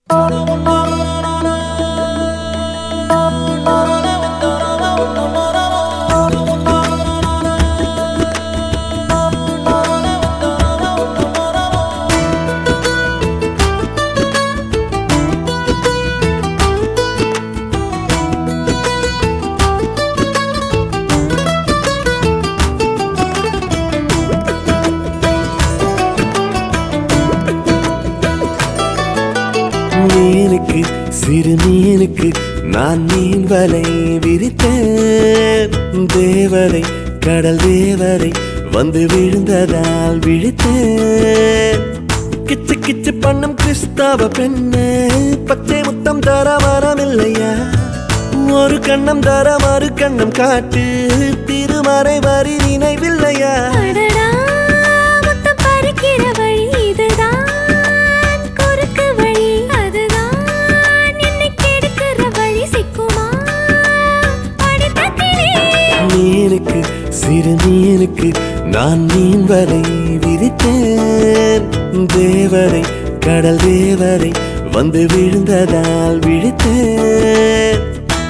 மீனுக்கு சிறு மீனுக்கு நான் மீன் வலை விரித்தேன் தேவதை கடல் தேவதை வந்து விழுந்ததால் விழித்தேன் கிச்சு கிச்சு பண்ணும் கிறிஸ்தவ பெண்ணு பச்சை முத்தம் தர மரமில்லையா ஒரு கண்ணம் தர மறு கண்ணம் காட்டு திருமறை வரி நினைவில்லையா அடடா, முத்தம் பறிக்கிற வழி இதுதான். குறுக்கு வழி அதுதான். என்னை கெடுக்கிற வழி சிக்குமா? படித்த கிளி. மீனுக்கு சிறு மீனுக்கு நான் மீன் வலை விரித்தேன் தேவதை கடல் தேவதை வந்து விழுந்ததால் விழித்தேன்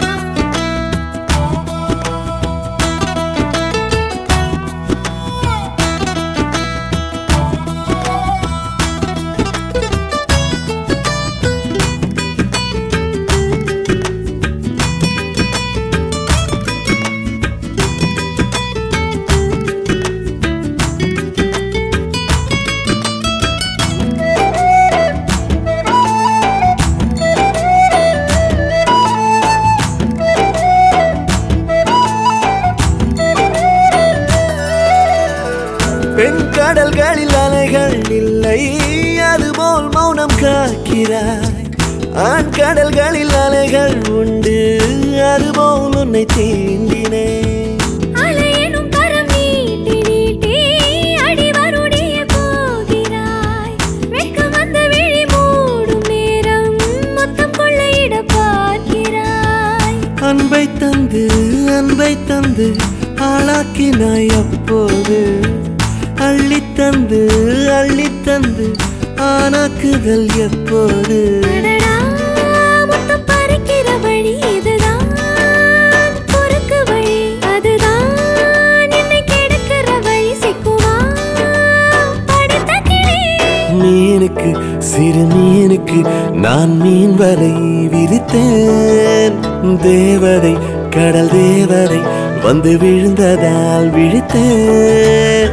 பெண் கடல்களில் அலைகள் இல்லை அதுபோல் மௌனம் காக்கிறாய் ஆண் கடல்களில் அலைகள் உண்டு அதுபோல் உன்னை தீண்டினேன் அலையெனும் கரம் நீட்டி நீட்டி அடிவருடைய போகிறாய். வெட்கம் வந்து விழி மூடும் நேரம் மொத்தம் கொள்ளையிட பார்க்கிறாய் அன்பை தந்து அன்பை தந்து ஆளாக்கினாய் அப்போது அள்ளி தந்து அள்ளி தந்து ஆனாக்குதல் எப்போது அடடா, முத்தம் பறிக்கிற வழி இதுதான். குறுக்கு வழி அதுதான். என்னை கெடுக்கிற வழி சிக்குமா? படித்த கிளி. மீனுக்கு சிறு மீனுக்கு நான் மீன் வலை விரித்தேன் தேவதை கடல் தேவதை வந்து விழுந்ததால் விழித்தேன்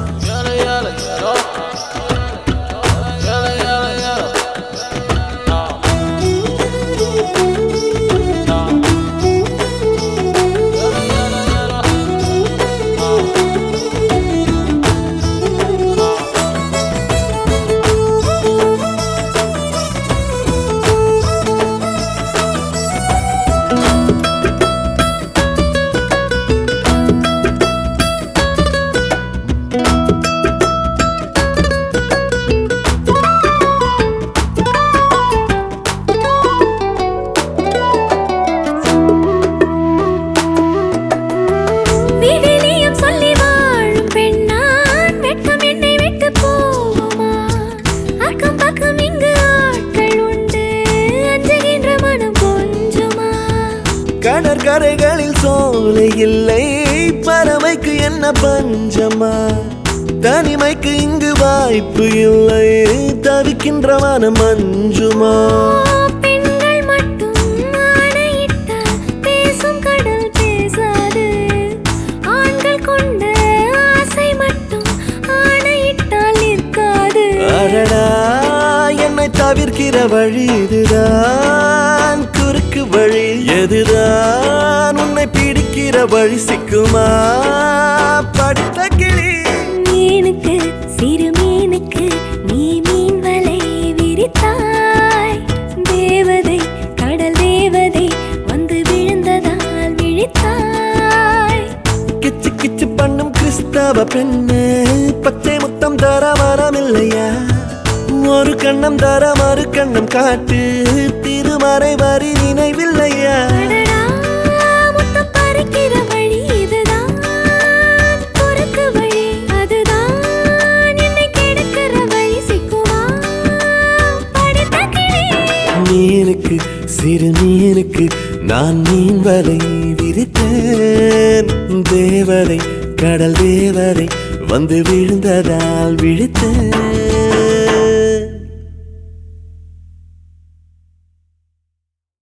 விவிலியம் சொல்லி வாழும் பெண்ணான் வெட்கம் என்னை விட்டு போகுமா? அக்கம் பக்கம் இங்கு ஆட்கள் உண்டு அஞ்சுகின்ற மனம் கொஞ்சுமா கடற்கரைகளில் சோலை இல்லை பறவைக்கு என்ன பஞ்சமா தனிமைக்கு இங்கு வாய்ப்பு இல்லை தவிக்கின்ற மனம் மஞ்சுமா பெண்கள் மட்டும் ஆணையிட்டால் பேசும் கடல் பேசாது ஆண்கள் கொண்ட ஆசை மட்டும் ஆணையிட்டால் நிற்காது அடடா என்னை தவிர்க்கிற வழி இதுதான் குறுக்கு வழி எதுதான் உன்னை பிடிக்கிற வழி சிக்குமா படித்த கிளி மீனுக்கு சிறு மீனுக்கு நீ மீன் வலை விரித்தாய் தேவதை கடல் தேவதை வந்து விழுந்ததால் விழித்தாய் கிச்சு கிச்சு பண்ணும் கிறிஸ்தவ பெண்ணு பச்சை முத்தம் தர மரமில்லையா ஒரு கண்ணம் தர மறு கண்ணம் காட்டு திருமறை வரி நினைவில்லையா அடடா, முத்தம் பறிக்கிற வழி இதுதான். குறுக்கு வழி அதுதான். என்னை கெடுக்கிற வழி சிக்குமா? படித்த கிளி. மீனுக்கு சிறு மீனுக்கு நான் மீன் வலை விரித்தேன் தேவதை கடல் தேவதை வந்து விழுந்ததால் விழித்தேன்